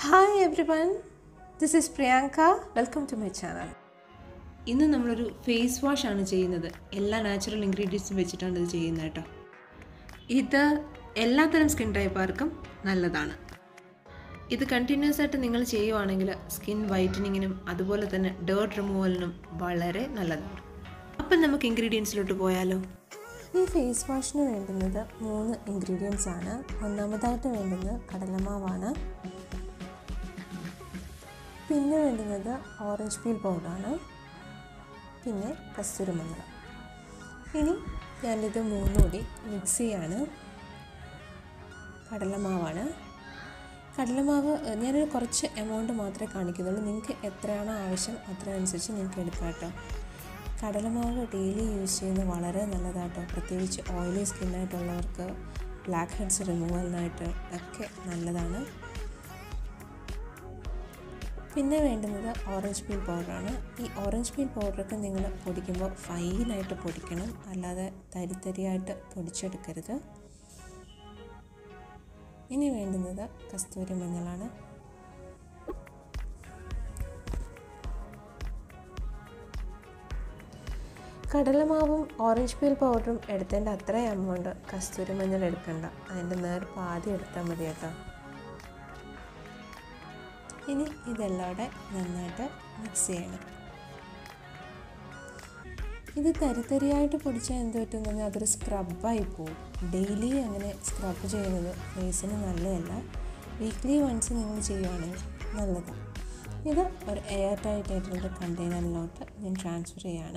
hi everyone this is Priyanka welcome to my channel ഇന്ന് നമ്മളൊരു face wash ആണ് ചെയ്യുന്നത് എല്ലാ നാച്ചുറൽ ഇൻഗ്രീഡിയൻസും വെച്ചിട്ടാണ് ഇത് ചെയ്യുന്നത് കേട്ടോ ഇത് എല്ലാത്തരം സ്കിൻ ടൈപ്പുകാർക്കും നല്ലതാണ് ഇത് കണ്ടിന്യൂസ് ആയിട്ട് നിങ്ങൾ ചെയ്യുവാണെങ്കിൽ സ്കിൻ വൈറ്റനിങ്ങിനും അതുപോലെ തന്നെ ഡേർട്ട് റിമൂവലിനും വളരെ നല്ലതാണ് അപ്പം നമുക്ക് ഇൻഗ്രീഡിയൻസിലോട്ട് പോയാലോ ഈ ഫേസ് വാഷിന് വേണ്ടുന്നത് മൂന്ന് ഇൻഗ്രീഡിയൻസ് ആണ് ഒന്നാമതായിട്ട് വേണ്ടുന്നത് കടലമാവാണ് പിന്നെ വേണ്ടുന്നത് ഓറഞ്ച് പീൽ പൗഡറാണ് പിന്നെ കസ്തൂരിമഞ്ഞൾ ഇനി ഞാനിത് മൂന്നും കൂടി മിക്സ് ചെയ്യാണ് കടലമാവാണ് കടലമാവ് ഏഹ്, ഞാനൊരു കുറച്ച് എമൗണ്ട് മാത്രമേ കാണിക്കുന്നുള്ളൂ നിങ്ങൾക്ക് എത്രയാണോ ആവശ്യം അത്ര അനുസരിച്ച് നിങ്ങൾക്ക് എടുക്കാം കേട്ടോ കടലമാവ് ഡെയിലി യൂസ് ചെയ്യുന്നത് വളരെ നല്ലതാട്ടോ പ്രത്യേകിച്ച് ഓയിലി സ്കിന്നായിട്ടുള്ളവർക്ക് ബ്ലാക്ക് ഹെഡ്സ് റിമൂവലിനായിട്ട് ഒക്കെ നല്ലതാണ് പിന്നെ വേണ്ടുന്നത് ഓറഞ്ച് പീൽ പൗഡറാണ് ഈ ഓറഞ്ച് പീൽ പൗഡറൊക്കെ നിങ്ങൾ പൊടിക്കുമ്പോൾ ഫൈനായിട്ട് പൊടിക്കണം അല്ലാതെ തരിത്തരിയായിട്ട് പൊടിച്ചെടുക്കരുത് ഇനി വേണ്ടുന്നത് കസ്തൂരി മഞ്ഞളാണ് കടലമാവും ഓറഞ്ച് പീൽ പൗഡറും എടുത്തതിൻ്റെ അത്രയും എമൗണ്ട് കസ്തൂരി മഞ്ഞൾ എടുക്കണ്ട അതിൻ്റെ നേർ പാതി എടുത്താൽ മതി കേട്ടോ ഇനി ഇതെല്ലാം കൂടെ നന്നായിട്ട് മിക്സ് ചെയ്യണം ഇത് തരിതരിയായിട്ട് പൊടിച്ചാൽ എന്ത് പറ്റുമെന്ന് പറഞ്ഞാൽ അതൊരു സ്ക്രബായി പോകും ഡെയിലി അങ്ങനെ സ്ക്രബ് ചെയ്യുന്നത് ഫേസിന് നല്ലതല്ല വീക്ക്ലി വൺസ് നിങ്ങൾ ചെയ്യുവാണെങ്കിൽ നല്ലതാണ് ഇത് ഒരു എയർ ടൈറ്റ് ആയിട്ടുള്ള കണ്ടെയ്നറിലോട്ട് ഞാൻ ട്രാൻസ്ഫർ ചെയ്യാണ്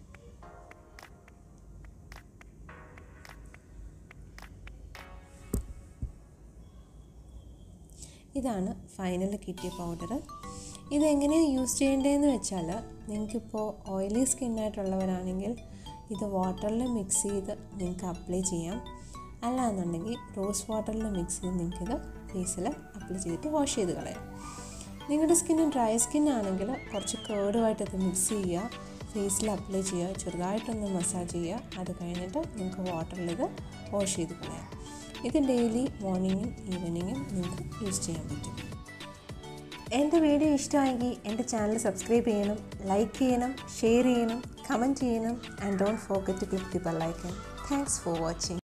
ഇതാണ് ഫൈനൽ കിട്ടിയ പൗഡർ ഇതെങ്ങനെയാണ് യൂസ് ചെയ്യേണ്ടതെന്ന് വെച്ചാൽ നിങ്ങൾക്കിപ്പോൾ ഓയിലി സ്കിന്നായിട്ടുള്ളവരാണെങ്കിൽ ഇത് വാട്ടറിൽ മിക്സ് ചെയ്ത് നിങ്ങൾക്ക് അപ്ലൈ ചെയ്യാം അല്ല എന്നുണ്ടെങ്കിൽ റോസ് വാട്ടറിൽ മിക്സ് ചെയ്ത് നിങ്ങൾക്കിത് ഫേസിൽ അപ്ലൈ ചെയ്തിട്ട് വാഷ് ചെയ്ത് കളയാം നിങ്ങളുടെ സ്കിന്ന് ഡ്രൈ സ്കിൻ ആണെങ്കിൽ കുറച്ച് കേർഡുമായിട്ട് ഇത് മിക്സ് ചെയ്യുക ഫേസിൽ അപ്ലൈ ചെയ്യുക ചെറുതായിട്ടൊന്ന് മസാജ് ചെയ്യുക അത് കഴിഞ്ഞിട്ട് നിങ്ങൾക്ക് വാട്ടറിൽ ഇത് വാഷ് ചെയ്ത് കളയാം ഇത് ഡെയിലി മോർണിംഗും ഈവനിങ്ങും നിങ്ങൾക്ക് യൂസ് ചെയ്യാൻ പറ്റും എൻ്റെ വീഡിയോ ഇഷ്ടമായെങ്കിൽ എൻ്റെ ചാനൽ സബ്സ്ക്രൈബ് ചെയ്യണം ലൈക്ക് ചെയ്യണം ഷെയർ ചെയ്യണം കമൻറ്റ് ചെയ്യണം and don't forget to click the bell icon thanks for watching